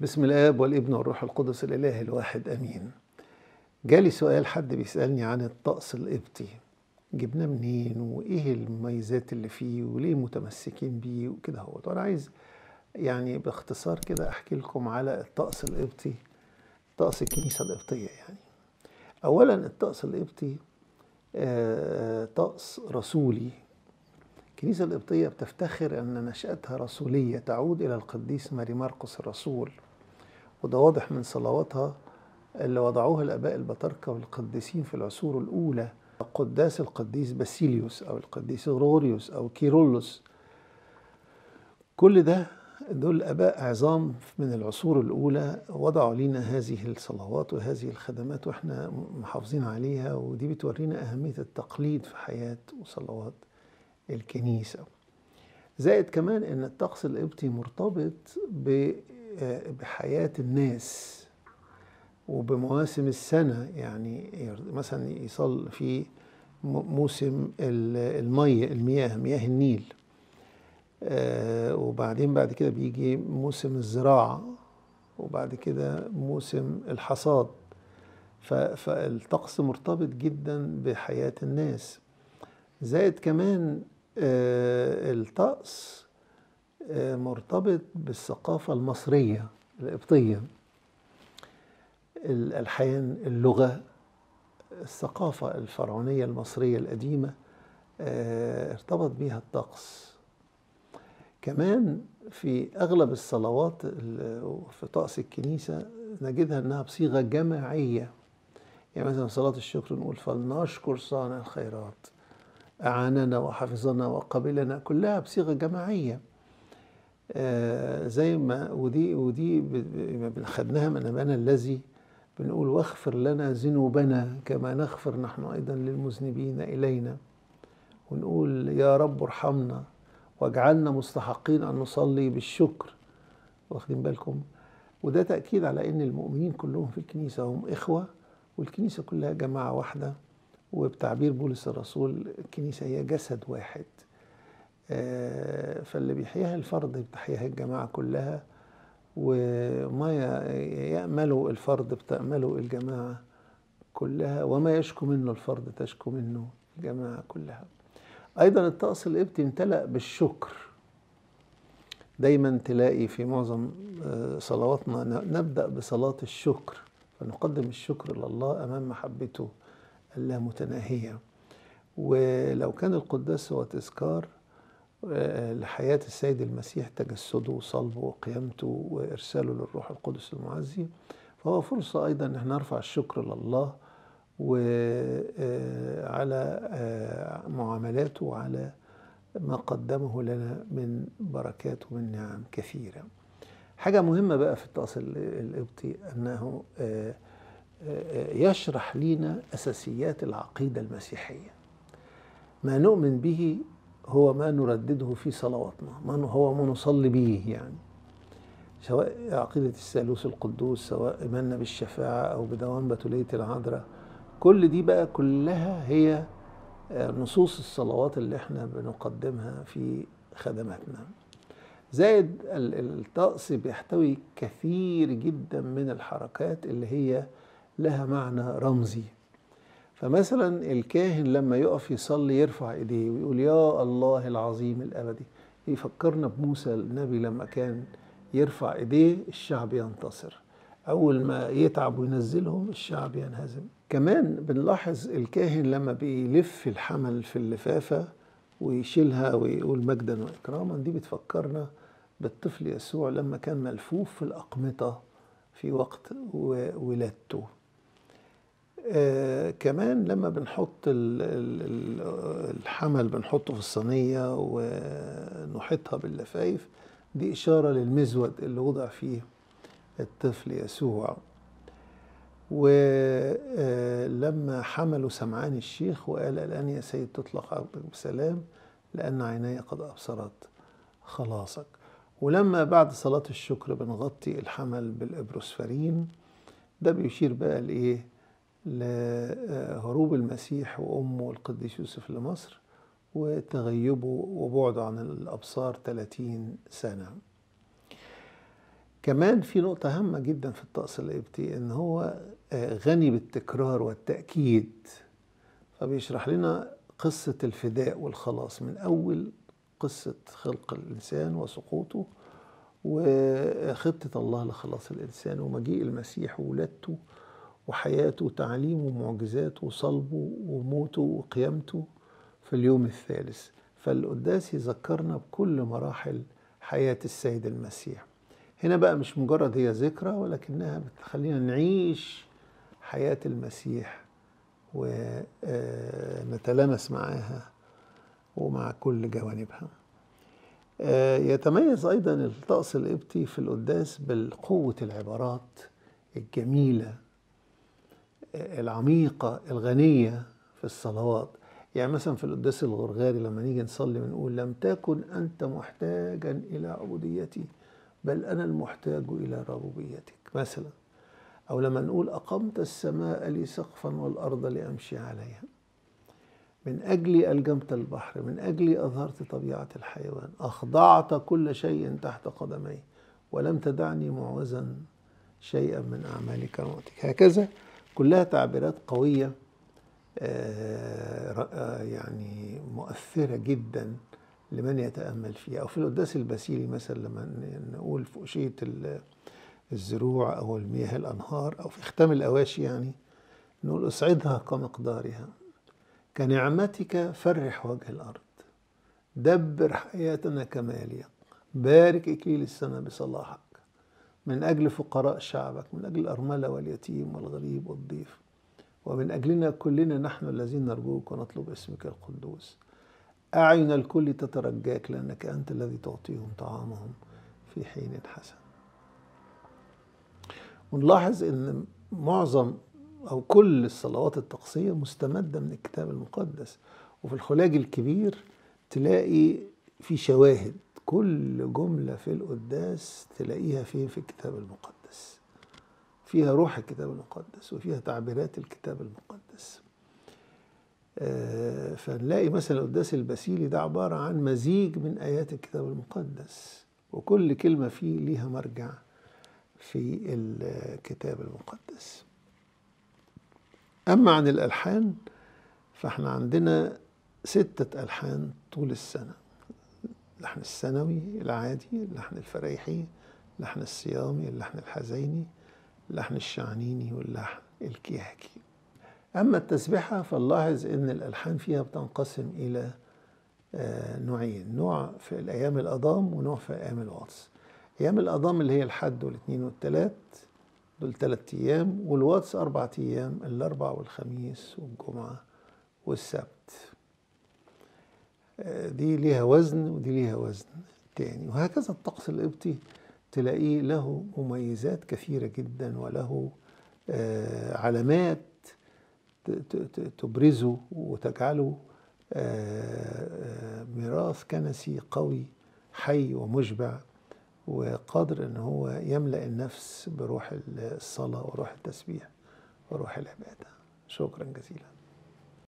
بسم الآب والابن والروح القدس الإله الواحد أمين جالي سؤال حد بيسألني عن الطقس القبطي جبناه منين وإيه المميزات اللي فيه وليه متمسكين بيه وكده هو وأنا عايز يعني باختصار كده أحكي لكم على الطقس القبطي طقس الكنيسة القبطية يعني أولا الطقس القبطي آه، طقس رسولي الكنيسة القبطية بتفتخر أن نشأتها رسولية تعود إلى القديس ماري مرقس الرسول وده واضح من صلواتها اللي وضعوها الآباء البطاركة والقديسين في العصور الأولى قداس القديس باسيليوس أو القديس غروريوس أو كيرولوس كل ده دول آباء عظام من العصور الأولى وضعوا لنا هذه الصلوات وهذه الخدمات وإحنا محافظين عليها ودي بتورينا أهمية التقليد في حياة وصلوات الكنيسة زائد كمان ان الطقس القبطي مرتبط بحياة الناس وبمواسم السنة يعني مثلا يصل في موسم المية المياه مياه النيل وبعدين بعد كده بيجي موسم الزراعة وبعد كده موسم الحصاد فالطقس مرتبط جدا بحياة الناس زائد كمان الطقس مرتبط بالثقافة المصرية القبطية الألحان اللغة الثقافة الفرعونية المصرية القديمة ارتبط بها الطقس كمان في أغلب الصلوات في طقس الكنيسة نجدها أنها بصيغة جماعية يعني مثلا صلاة الشكر نقول فلنشكر صانع الخيرات أعاننا وحفظنا وقبلنا كلها بصيغة جماعية آه زي ما ودي ودي خدناها من أبانا الذي بنقول واغفر لنا ذنوبنا كما نغفر نحن أيضا للمذنبين إلينا ونقول يا رب ارحمنا واجعلنا مستحقين أن نصلي بالشكر واخدين بالكم وده تأكيد على أن المؤمنين كلهم في الكنيسة هم إخوة والكنيسة كلها جماعة واحدة وبتعبير بولس الرسول الكنيسة هي جسد واحد فاللي بيحياها الفرد بتحياها الجماعة كلها وما يأمله الفرد بتأمله الجماعة كلها وما يشكو منه الفرد تشكو منه الجماعة كلها أيضا الطقس القبطي امتلأ بالشكر دايما تلاقي في معظم صلواتنا نبدأ بصلاة الشكر فنقدم الشكر لله أمام محبته اللامتناهية ولو كان القداس هو تذكار لحياة السيد المسيح تجسده وصلبه وقيامته وإرساله للروح القدس المعزي فهو فرصة أيضا أن احنا نرفع الشكر لله وعلى معاملاته وعلى ما قدمه لنا من بركات ومن نعم كثيرة حاجة مهمة بقى في الطقس القبطي أنه يشرح لنا أساسيات العقيدة المسيحية ما نؤمن به هو ما نردده في صلواتنا ما هو ما نصلي به يعني سواء عقيدة الثالوث القدوس سواء إيماننا بالشفاعة أو بدوام بتولية العذراء كل دي بقى كلها هي نصوص الصلوات اللي احنا بنقدمها في خدماتنا زائد الطقس بيحتوي كثير جدا من الحركات اللي هي لها معنى رمزي فمثلا الكاهن لما يقف يصلي يرفع ايديه ويقول يا الله العظيم الابدي يفكرنا بموسى النبي لما كان يرفع ايديه الشعب ينتصر اول ما يتعب وينزلهم الشعب ينهزم كمان بنلاحظ الكاهن لما بيلف الحمل في اللفافه ويشيلها ويقول مجدا واكراما دي بتفكرنا بالطفل يسوع لما كان ملفوف في الاقمطه في وقت ولادته آه كمان لما بنحط الحمل بنحطه في الصينية ونحيطها باللفايف دي إشارة للمزود اللي وضع فيه الطفل يسوع ولما حملوا سمعان الشيخ وقال الآن يا سيد تطلق عبدك بسلام لأن عيني قد أبصرت خلاصك ولما بعد صلاة الشكر بنغطي الحمل بالإبروسفرين ده بيشير بقى لإيه لهروب المسيح وأمه القديس يوسف لمصر وتغيبه وبعده عن الأبصار 30 سنة كمان في نقطة هامة جدا في الطقس القبطي إن هو آه، غني بالتكرار والتأكيد فبيشرح لنا قصة الفداء والخلاص من أول قصة خلق الإنسان وسقوطه وخطة الله لخلاص الإنسان ومجيء المسيح وولادته وحياته وتعليمه ومعجزاته وصلبه وموته وقيامته في اليوم الثالث فالقداس يذكرنا بكل مراحل حياة السيد المسيح هنا بقى مش مجرد هي ذكرى ولكنها بتخلينا نعيش حياة المسيح ونتلامس معاها ومع كل جوانبها آه، يتميز أيضا الطقس القبطي في القداس بالقوة العبارات الجميلة آه، العميقة الغنية في الصلوات يعني مثلا في القداس الغرغاري لما نيجي نصلي ونقول لم تكن أنت محتاجا إلى عبوديتي بل أنا المحتاج إلى ربوبيتك مثلا أو لما نقول أقمت السماء لي سقفا والأرض لأمشي عليها من أجلي ألجمت البحر من أجلي أظهرت طبيعة الحيوان أخضعت كل شيء تحت قدمي ولم تدعني معوزا شيئا من أعمال كرامتك هكذا كلها تعبيرات قوية آه، آه، يعني مؤثرة جدا لمن يتأمل فيها أو في القداس الباسيلي مثلا لما نقول في أشية الزروع أو المياه الأنهار أو في ختام الأواشي يعني نقول أسعدها كمقدارها كنعمتك فرح وجه الأرض دبر حياتنا كما يليق بارك إكليل السنة بصلاحك من أجل فقراء شعبك من أجل الأرملة واليتيم والغريب والضيف ومن أجلنا كلنا نحن الذين نرجوك ونطلب اسمك القدوس أعين الكل تترجاك لأنك أنت الذي تعطيهم طعامهم في حين حسن ونلاحظ أن معظم أو كل الصلوات الطقسية مستمدة من الكتاب المقدس وفي الخلاج الكبير تلاقي في شواهد كل جملة في القداس تلاقيها فين في الكتاب المقدس فيها روح الكتاب المقدس وفيها تعبيرات الكتاب المقدس آه، فنلاقي مثلا القداس الباسيلي ده عبارة عن مزيج من آيات الكتاب المقدس وكل كلمة فيه ليها مرجع في الكتاب المقدس أما عن الألحان فإحنا عندنا ستة ألحان طول السنة اللحن السنوي العادي اللحن الفريحي اللحن الصيامي اللحن الحزيني اللحن الشعنيني واللحن الكيهكي أما التسبحة فنلاحظ أن الألحان فيها بتنقسم إلى آه، نوعين نوع في الأيام الأضام ونوع في أيام الوطس أيام الأضام اللي هي الحد والاثنين والثلاث دول ثلاث أيام والواتس أربع أيام الأربع والخميس والجمعة والسبت آه، دي ليها وزن ودي ليها وزن تاني وهكذا الطقس القبطي تلاقيه له مميزات كثيرة جدا وله آه، علامات تبرزه وتجعله آه، ميراث كنسي قوي حي ومشبع وقادر ان هو يملا النفس بروح الصلاه وروح التسبيح وروح العباده شكرا جزيلا